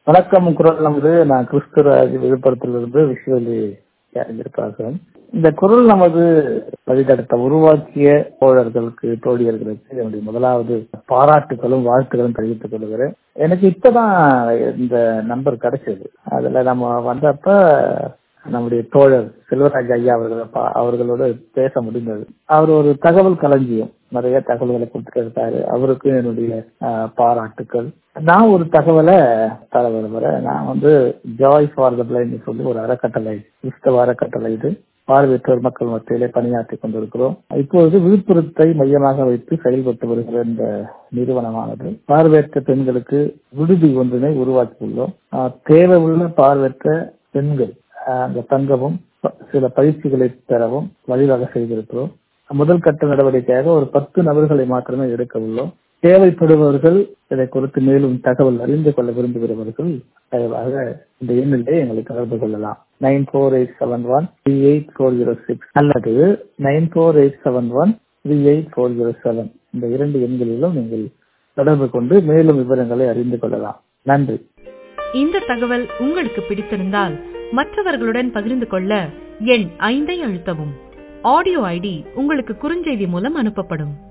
வணக்கம் குரல் நமது நான் கிறிஸ்துராஜ் விழுப்புரத்திலிருந்து விஷுவலி அறிஞர் இந்த குரல் நமது வழிநடத்த உருவாக்கிய தோழர்களுக்கு தோழியர்களுக்கு என்னுடைய முதலாவது பாராட்டுகளும் வாழ்த்துகளும் தெரிவித்துக் கொள்கிறேன் எனக்கு இப்பதான் இந்த நம்பர் கிடைச்சது அதுல நம்ம வந்தப்ப நம்முடைய தோழர் செல்வராஜ் ஐயா அவர்கள் அவர்களோட பேச முடிந்தது அவர் ஒரு தகவல் களஞ்சியம் நிறைய தகவல்களை கொடுத்துட்டு இருக்காரு அவருக்கு என்னுடைய பாராட்டுக்கள் நான் ஒரு தகவலை தர விரும்புறேன் நான் வந்து ஜாய் ஃபார் த பிளைண்ட் சொல்லி ஒரு அறக்கட்டளை கிறிஸ்தவ அறக்கட்டளை இது பார்வையற்றோர் மக்கள் மத்தியிலே பணியாற்றி கொண்டிருக்கிறோம் இப்பொழுது விழுப்புரத்தை மையமாக வைத்து செயல்பட்டு வருகிற இந்த நிறுவனமானது பார்வையற்ற பெண்களுக்கு விடுதி ஒன்றினை உருவாக்கியுள்ளோம் தேவை உள்ள பார்வையற்ற பெண்கள் அங்க தங்கவும் சில பயிற்சிகளை பெறவும் வழிவகை செய்திருக்கிறோம் முதல் கட்ட நடவடிக்கையாக ஒரு பத்து நபர்களை மாத்திரமே எடுக்க உள்ளோம் தேவைப்படுபவர்கள் இதை குறித்து மேலும் தகவல் அறிந்து கொள்ள விரும்புகிறவர்கள் தயவாக இந்த எண்ணிலே எங்களை தொடர்பு கொள்ளலாம் nine four eight seven one three eight four zero six அல்லது nine four eight seven one three eight four zero seven இந்த இரண்டு எண்களிலும் நீங்கள் தொடர்பு கொண்டு மேலும் விவரங்களை அறிந்து கொள்ளலாம் நன்றி இந்த தகவல் உங்களுக்கு பிடித்திருந்தால் மற்றவர்களுடன் பகிர்ந்து கொள்ள எண் ஐந்தை அழுத்தவும் ஆடியோ ஐடி உங்களுக்கு குறுஞ்செய்தி மூலம் அனுப்பப்படும்